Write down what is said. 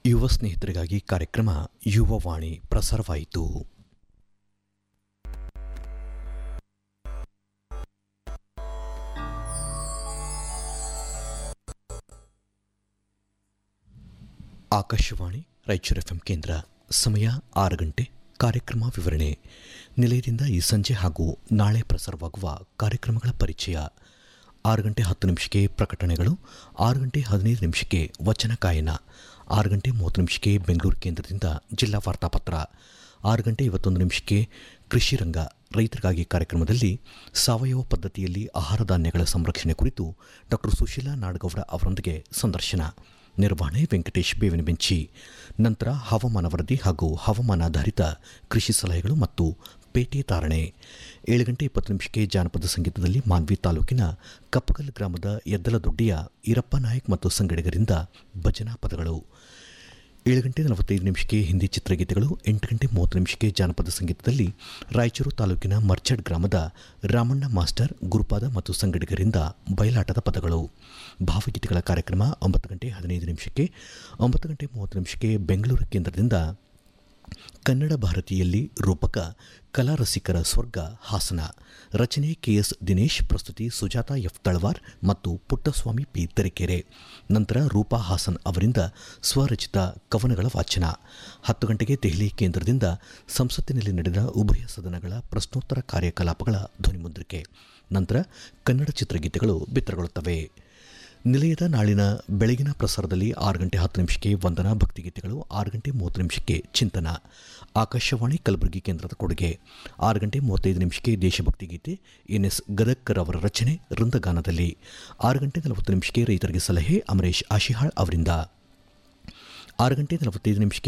ಯುವ ಸ್ನೇಹಿತರಿಗಾಗಿ ಕಾರ್ಯಕ್ರಮ ಯುವವಾಣಿ ಪ್ರಸಾರವಾಯಿತು ಆಕಾಶವಾಣಿ ರಾಯಚೂರು ಎಫ್ಎಂ ಕೇಂದ್ರ ಸಮಯ ಆರು ಗಂಟೆ ಕಾರ್ಯಕ್ರಮ ವಿವರಣೆ ನಿಲಯದಿಂದ ಈ ಸಂಜೆ ಹಾಗೂ ನಾಳೆ ಪ್ರಸಾರವಾಗುವ ಕಾರ್ಯಕ್ರಮಗಳ ಪರಿಚಯ ಆರು ಗಂಟೆ ಹತ್ತು ನಿಮಿಷಕ್ಕೆ ಪ್ರಕಟಣೆಗಳು ಆರು ಗಂಟೆ ಹದಿನೈದು ನಿಮಿಷಕ್ಕೆ ವಚನ ಗಾಯನ ಆರು ಗಂಟೆ ಮೂವತ್ತು ನಿಮಿಷಕ್ಕೆ ಬೆಂಗಳೂರು ಕೇಂದ್ರದಿಂದ ಜಿಲ್ಲಾ ವಾರ್ತಾಪತ್ರ ಆರು ಗಂಟೆ ಇವತ್ತೊಂದು ನಿಮಿಷಕ್ಕೆ ಕೃಷಿ ರಂಗ ರೈತರಿಗಾಗಿ ಕಾರ್ಯಕ್ರಮದಲ್ಲಿ ಸಾವಯವ ಪದ್ಧತಿಯಲ್ಲಿ ಆಹಾರ ಧಾನ್ಯಗಳ ಸಂರಕ್ಷಣೆ ಕುರಿತು ಡಾಕ್ಟರ್ ಸುಶೀಲಾ ನಾಡಗೌಡ ಅವರೊಂದಿಗೆ ಸಂದರ್ಶನ ನಿರ್ವಹಣೆ ವೆಂಕಟೇಶ್ ಬೇವಿನ ಬೆಂಚಿ ನಂತರ ಹವಾಮಾನ ವರದಿ ಹಾಗೂ ಹವಾಮಾನಾಧಾರಿತ ಕೃಷಿ ಸಲಹೆಗಳು ಮತ್ತು ಪೇಟೆ ತಾರಣೆ ಏಳು ಗಂಟೆ ಇಪ್ಪತ್ತು ನಿಮಿಷಕ್ಕೆ ಜಾನಪದ ಸಂಗೀತದಲ್ಲಿ ಮಾನ್ವಿ ತಾಲೂಕಿನ ಕಪ್ಪಗಲ್ ಗ್ರಾಮದ ಎದ್ದಲದೊಡ್ಡಿಯ ಈರಪ್ಪ ನಾಯಕ್ ಮತ್ತು ಸಂಗಡಿಗರಿಂದ ಭಜನಾ ಪದಗಳು ಏಳು ಗಂಟೆ ನಲವತ್ತೈದು ನಿಮಿಷಕ್ಕೆ ಹಿಂದಿ ಚಿತ್ರಗೀತೆಗಳು ಎಂಟು ಗಂಟೆ ಮೂವತ್ತು ನಿಮಿಷಕ್ಕೆ ಜಾನಪದ ಸಂಗೀತದಲ್ಲಿ ರಾಯಚೂರು ತಾಲೂಕಿನ ಮರ್ಚಡ್ ಗ್ರಾಮದ ರಾಮಣ್ಣ ಮಾಸ್ಟರ್ ಗುರುಪಾದ ಮತ್ತು ಸಂಗಡಿಗರಿಂದ ಬಯಲಾಟದ ಪದಗಳು ಭಾವಗೀತೆಗಳ ಕಾರ್ಯಕ್ರಮ ಒಂಬತ್ತು ಗಂಟೆ ಹದಿನೈದು ನಿಮಿಷಕ್ಕೆ ಒಂಬತ್ತು ಗಂಟೆ ಮೂವತ್ತು ನಿಮಿಷಕ್ಕೆ ಬೆಂಗಳೂರು ಕೇಂದ್ರದಿಂದ ಕನ್ನಡ ಭಾರತಿಯಲ್ಲಿ ರೂಪಕ ಕಲಾ ರಸಿಕರ ಸ್ವರ್ಗ ಹಾಸನ ರಚನೆ ಕೆಎಸ್ ದಿನೇಶ್ ಪ್ರಸ್ತುತಿ ಸುಜಾತ ಎಫ್ ತಳವಾರ್ ಮತ್ತು ಪುಟ್ಟಸ್ವಾಮಿ ಪಿ ತರೀಕೆರೆ ನಂತರ ರೂಪಾ ಹಾಸನ್ ಅವರಿಂದ ಸ್ವರಚಿತ ಕವನಗಳ ವಾಚನ ಹತ್ತು ಗಂಟೆಗೆ ದೆಹಲಿ ಕೇಂದ್ರದಿಂದ ಸಂಸತ್ತಿನಲ್ಲಿ ನಡೆದ ಉಭಯ ಸದನಗಳ ಪ್ರಶ್ನೋತ್ತರ ಕಾರ್ಯಕಲಾಪಗಳ ಧ್ವನಿಮುದ್ರಿಕೆ ನಂತರ ಕನ್ನಡ ಚಿತ್ರಗೀತೆಗಳು ಬಿತ್ತರಗೊಳ್ಳುತ್ತವೆ ನಿಲಯದ ನಾಳಿನ ಬೆಳಗಿನ ಪ್ರಸಾರದಲ್ಲಿ ಆರು ಗಂಟೆ ಹತ್ತು ನಿಮಿಷಕ್ಕೆ ವಂದನಾ ಭಕ್ತಿಗೀತೆಗಳು ಆರು ಗಂಟೆ ಮೂವತ್ತು ನಿಮಿಷಕ್ಕೆ ಚಿಂತನ ಆಕಾಶವಾಣಿ ಕಲಬುರಗಿ ಕೇಂದ್ರದ ಕೊಡುಗೆ ಆರು ಗಂಟೆ ಮೂವತ್ತೈದು ನಿಮಿಷಕ್ಕೆ ದೇಶಭಕ್ತಿ ಗೀತೆ ಎನ್ ಎಸ್ ಗದಕ್ಕರ್ ಅವರ ರಚನೆ ವೃಂದಗಾನದಲ್ಲಿ ಆರು ಗಂಟೆ ನಲವತ್ತು ನಿಮಿಷಕ್ಕೆ ರೈತರಿಗೆ ಸಲಹೆ ಅಮರೇಶ್ ಆಶಿಹಾಳ್ ಅವರಿಂದ ಆರು ಗಂಟೆ ನಲವತ್ತೈದು ನಿಮಿಷಕ್ಕೆ